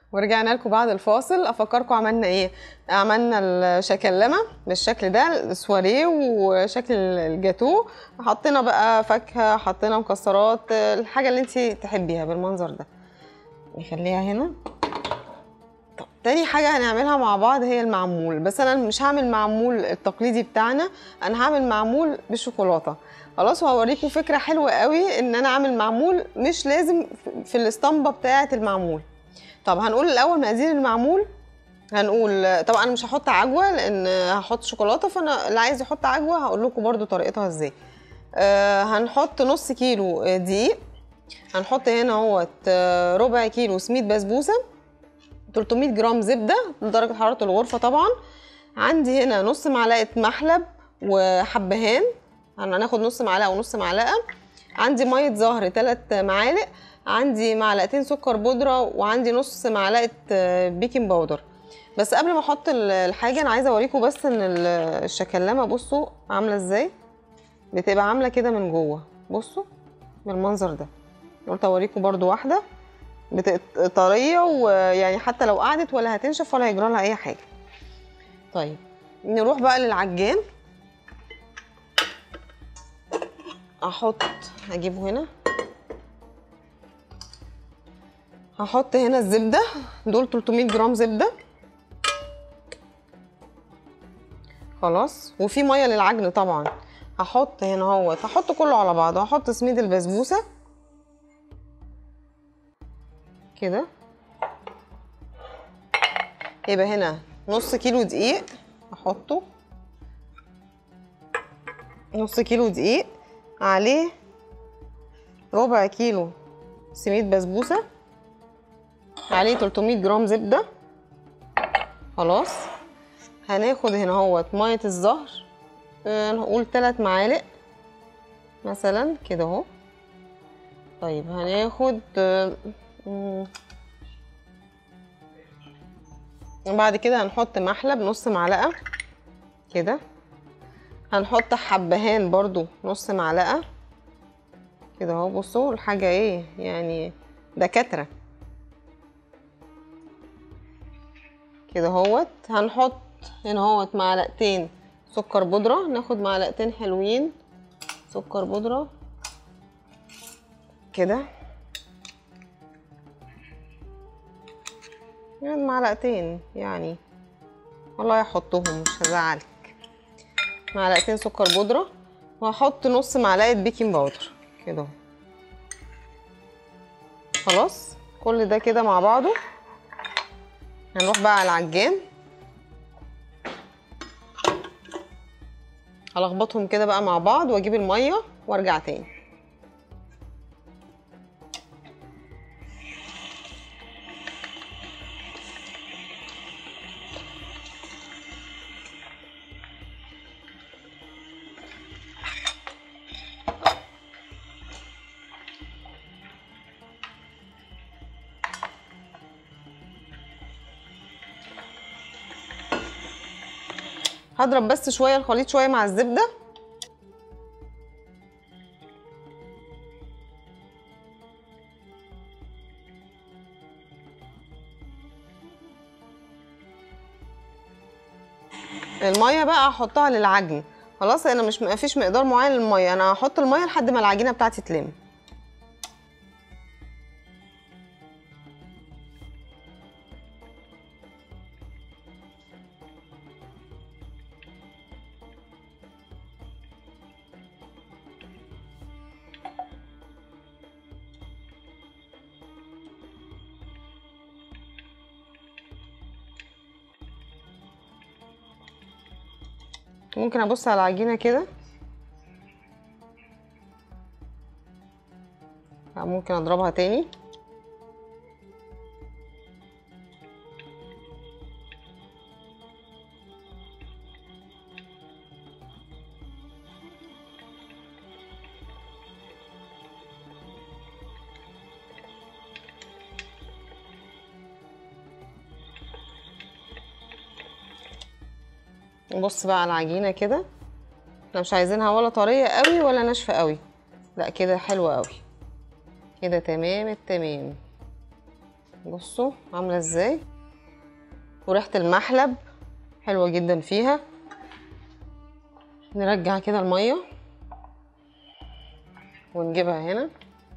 ورجعنا لكم بعد الفاصل افكركم عملنا ايه عملنا الشكلمه بالشكل ده السواريه وشكل الجاتو حطينا بقى فاكهه حطينا مكسرات الحاجه اللي انت تحبيها بالمنظر ده نخليها هنا طب تاني حاجه هنعملها مع بعض هي المعمول بس انا مش هعمل معمول التقليدي بتاعنا انا هعمل معمول بالشوكولاته خلاص وهوريكم فكره حلوه قوي ان انا اعمل معمول مش لازم في الاسطمبه بتاعه المعمول طب هنقول الاول مقادير المعمول هنقول طبعا انا مش هحط عجوه لان هحط شوكولاته فانا اللي عايز يحط عجوه هقول لكم برده طريقتها ازاي آه هنحط نص كيلو دقيق هنحط هنا اهوت آه، ربع كيلو سميد بسبوسه 300 جرام زبده لدرجه حراره الغرفه طبعا عندي هنا نص معلقه محلب وحبهان هناخد نص معلقه ونص معلقه عندي ميه زهر 3 معالق عندي معلقتين سكر بودره وعندي نص معلقه آه، بيكنج باودر بس قبل ما احط ال- الحاجه انا عايزه اوريكم بس ان ال- الشكلمه بصوا عامله ازاي بتبقى عامله كده من جوه بصوا بالمنظر ده قلت اوريكم برضو واحده بت- طريه ويعني حتى لو قعدت ولا هتنشف ولا هيجرى لها اي حاجه طيب نروح بقى للعجان احط هجيبه هنا هحط هنا الزبده دول 300 جرام زبده خلاص وفي ميه للعجن طبعا هحط هنا اهوت هحط كله على بعضه هحط سميد البسبوسه كده يبقى هنا نص كيلو دقيق احطه نص كيلو دقيق عليه ربع كيلو سميد بسبوسه عليه 300 جرام زبده خلاص هناخد هنا اهوت ميه الزهر آه، نقول 3 معالق مثلا كده اهو طيب هناخد آه، مم. وبعد كده هنحط محلب نص معلقه كده هنحط حبهان برضو نص معلقه كده اهو بصوا الحاجه ايه يعني دكاتره كده اهوت هنحط هنا اهوت معلقتين سكر بودره ناخد معلقتين حلوين سكر بودره كده يعني معلقتين يعني والله هحطهم مش هزعلك معلقتين سكر بودرة وهحط نص معلقة بيكنج باودر كده اهو. خلاص كل ده كده مع بعضه هنروح بقى على العجان هلخبطهم كده بقى مع بعض واجيب المية وارجع تاني هضرب بس شويه الخليط شويه مع الزبده الميه بقى هحطها للعجن خلاص انا مش مفيش مقدار معين للميه انا هحط الميه لحد ما العجينه بتاعتي تلم ممكن ابص على العجينه كده أو ممكن اضربها تاني نبص بقى على العجينه كده احنا مش عايزينها ولا طريه قوي ولا ناشفه قوي لا كده حلوه قوي كده تمام التمام بصوا عامله ازاي وريحه المحلب حلوه جدا فيها نرجع كده الميه ونجيبها هنا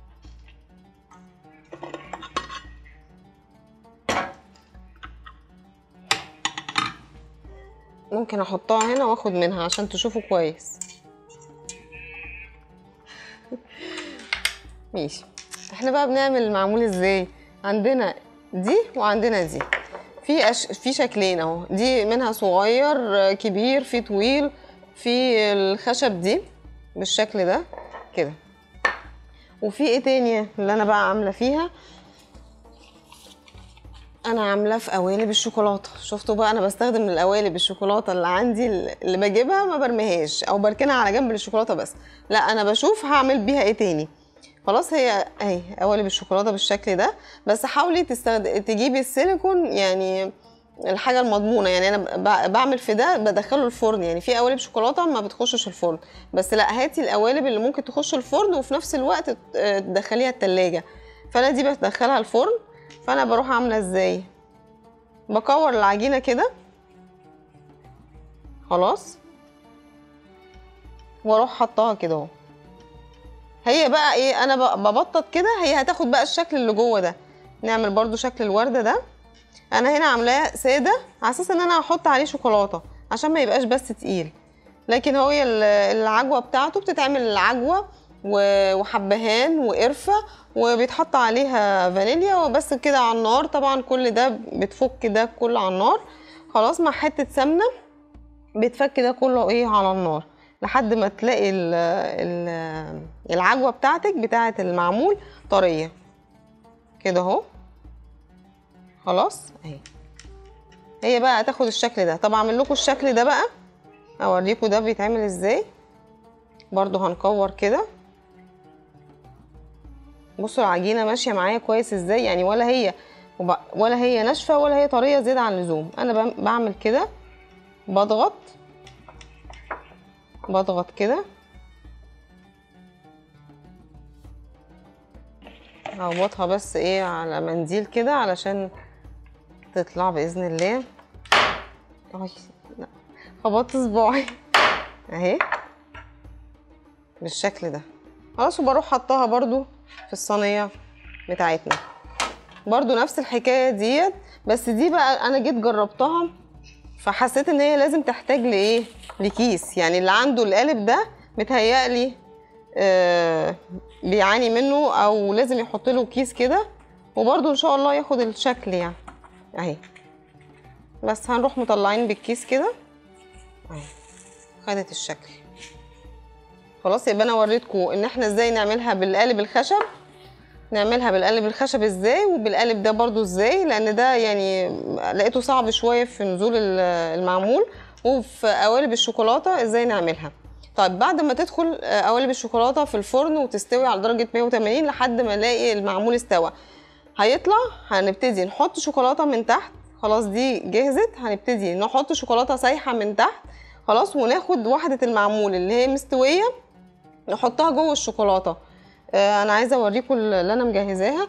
ممكن احطها هنا واخد منها عشان تشوفوا كويس ماشي احنا بقى بنعمل المعمول ازاي عندنا دي وعندنا دي في أش... في شكلين اهو دي منها صغير آه، كبير في طويل في الخشب دي بالشكل ده كده وفي ايه تاني اللي انا بقى عامله فيها انا عاملاه في قوالب الشوكولاته شفتوا بقى انا بستخدم القوالب الشوكولاته اللي عندي اللي بجيبها ما برميهاش او بركنها على جنب للشوكولاته بس لا انا بشوف هعمل بيها ايه تاني خلاص هي اهي قوالب الشوكولاته بالشكل ده بس حاولي تستخد... تجيبي السيليكون يعني الحاجه المضمونه يعني انا ب- بعمل في ده بدخله الفرن يعني في قوالب شوكولاته ما بتخشش الفرن بس لا هاتي القوالب اللي ممكن تخش الفرن وفي نفس الوقت ت- تدخليها التلاجة فانا دي بدخلها الفرن فانا بروح عامله ازاي بكور العجينه كده خلاص واروح حطاها كده اهو هي بقى ايه انا ب- ببطط كده هي هتاخد بقى الشكل اللي جوه ده نعمل برضو شكل الورده ده انا هنا عاملاه ساده على اساس ان انا هحط عليه شوكولاته عشان ما يبقاش بس تقيل لكن هو ال- العجوه بتاعته بتتعمل عجوه و- وحبهان وقرفه وبيتحط عليها فانيليا وبس كده على النار طبعا كل ده بتفك ده كله على النار خلاص مع حته سمنه بيتفك ده كله ايه على النار لحد ما تلاقي ال ال العجوه بتاعتك بتاعه المعمول طريه كده اهو خلاص اهي هي بقى هتاخد الشكل ده طب اعمل لكم الشكل ده بقى اوريكم ده بيتعمل ازاي برضو هنكور كده بصوا العجينه ماشيه معايا كويس ازاي يعني ولا هي وب- ولا هي ناشفه ولا هي طريه زياده عن اللزوم انا بعم- بعمل كده بضغط بضغط كده هربطها بس ايه على منديل كده علشان تطلع باذن الله اي لا خبطت صباعي اهي بالشكل ده خلاص وبروح حطها برضو في الصينيه بتاعتنا برضو نفس الحكايه ديت بس دي بقى انا جيت جربتها فحسيت ان هي لازم تحتاج لايه لكيس يعني اللي عنده القالب ده متهيألي آه بيعاني منه او لازم يحط له كيس كده وبرده ان شاء الله ياخد الشكل يعني اهي بس هنروح مطلعين بالكيس كده اهي خدت الشكل خلاص يبقى انا وريتكم ان احنا ازاي نعملها بالقالب الخشب نعملها بالقالب الخشب ازاي وبالقالب ده برضو ازاي لان ده يعني لقيته صعب شويه في نزول ال- المعمول وفي قوالب الشوكولاته ازاي نعملها طيب بعد ما تدخل آه، قوالب الشوكولاته في الفرن وتستوي على درجه 180 لحد ما نلاقي المعمول استوى هيطلع هنبتدي نحط شوكولاته من تحت خلاص دي جهزت هنبتدي نحط شوكولاته سايحه من تحت خلاص وناخد وحده المعمول اللي هي مستويه نحطها جوه الشوكولاته آه، انا عايزه اوريكم اللي انا مجهزاها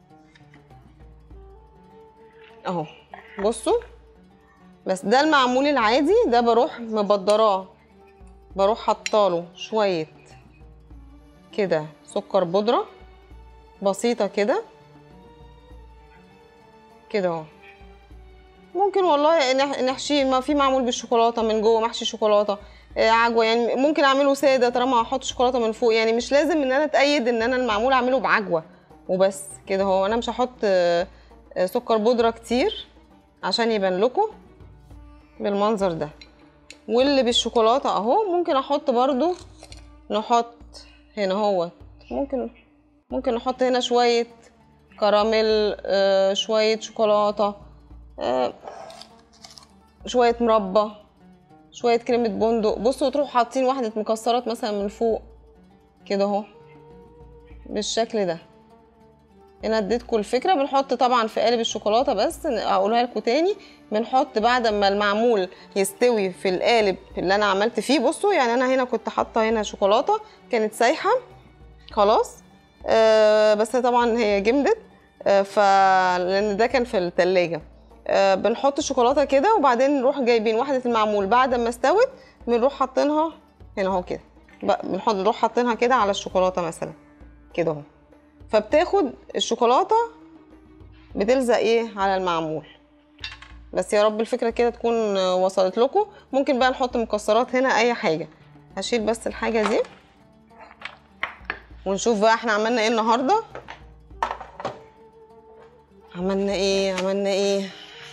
اهو بصوا بس ده المعمول العادي ده بروح مبدراه بروح حطاله شويه كده سكر بودره بسيطه كده كده اهو ممكن والله نح- نحشيه ما في معمول بالشوكولاته من جوه محشي شوكولاته آه، عجوه يعني ممكن اعمله ساده طالما هحط شوكولاته من فوق يعني مش لازم ان انا اتايد ان انا المعمول اعمله بعجوه وبس كده هو انا مش هحط آه، آه، سكر بودره كتير عشان يبان لكم بالمنظر ده واللي بالشوكولاته اهو ممكن احط برضو نحط هنا هو ممكن ممكن نحط هنا شويه كراميل آه، شويه شوكولاته آه، شويه مربى شويه كريمه بندق بصوا تروحوا حاطين واحده مكسرات مثلا من فوق كده اهو بالشكل ده انا اديتكم الفكره بنحط طبعا في قالب الشوكولاته بس اقولها لكم تاني بنحط بعد ما المعمول يستوي في القالب اللي انا عملت فيه بصوا يعني انا هنا كنت حاطه هنا شوكولاته كانت سايحه خلاص آه بس طبعا هي جمدت آه، ف لان ده كان في التلاجة آه، بنحط الشوكولاته كده وبعدين نروح جايبين وحده المعمول بعد ما استوت بنروح حاطينها هنا اهو كده بقى بنحط نروح حاطينها كده على الشوكولاته مثلا كده اهو فبتاخد الشوكولاته بتلزق ايه على المعمول بس يا رب الفكره كده تكون آه، وصلت لكم ممكن بقى نحط مكسرات هنا اي حاجه هشيل بس الحاجه دي ونشوف بقى احنا عملنا ايه النهارده عملنا ايه عملنا ايه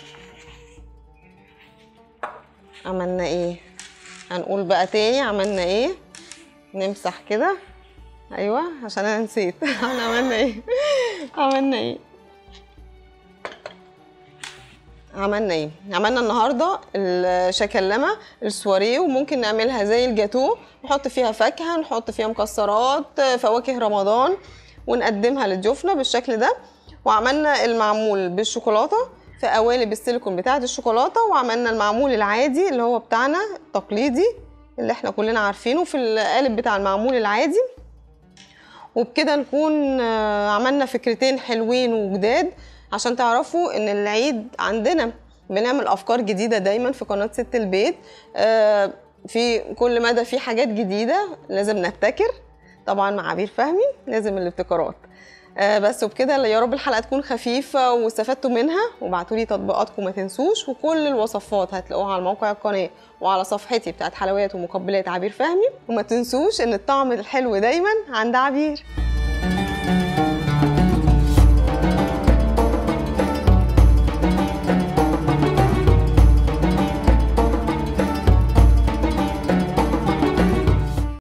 عملنا ايه هنقول بقى تاني عملنا ايه نمسح كده ايوه عشان انا نسيت احنا عملنا ايه عملنا ايه عملنا ايه عملنا النهارده الشكلمه السواريه وممكن نعملها زي الجاتو نحط فيها فاكهه نحط فيها مكسرات فواكه رمضان ونقدمها لضيوفنا بالشكل ده وعملنا المعمول بالشوكولاته في قوالب السيليكون بتاعه الشوكولاته وعملنا المعمول العادي اللي هو بتاعنا التقليدي اللي احنا كلنا عارفينه في القالب بتاع المعمول العادي وبكده نكون آه، عملنا فكرتين حلوين وجداد عشان تعرفوا ان العيد عندنا بنعمل افكار جديده دايما في قناه ست البيت آه، في كل مدى في حاجات جديده لازم نبتكر طبعا مع عبير فهمي لازم الابتكارات آه، بس وبكده يا رب الحلقه تكون خفيفه واستفدتوا منها وابعتوا لي تطبيقاتكم ما تنسوش وكل الوصفات هتلاقوها على موقع القناه وعلى صفحتي بتاعت حلويات ومقبلات عبير فهمي وما تنسوش ان الطعم الحلو دايما عند عبير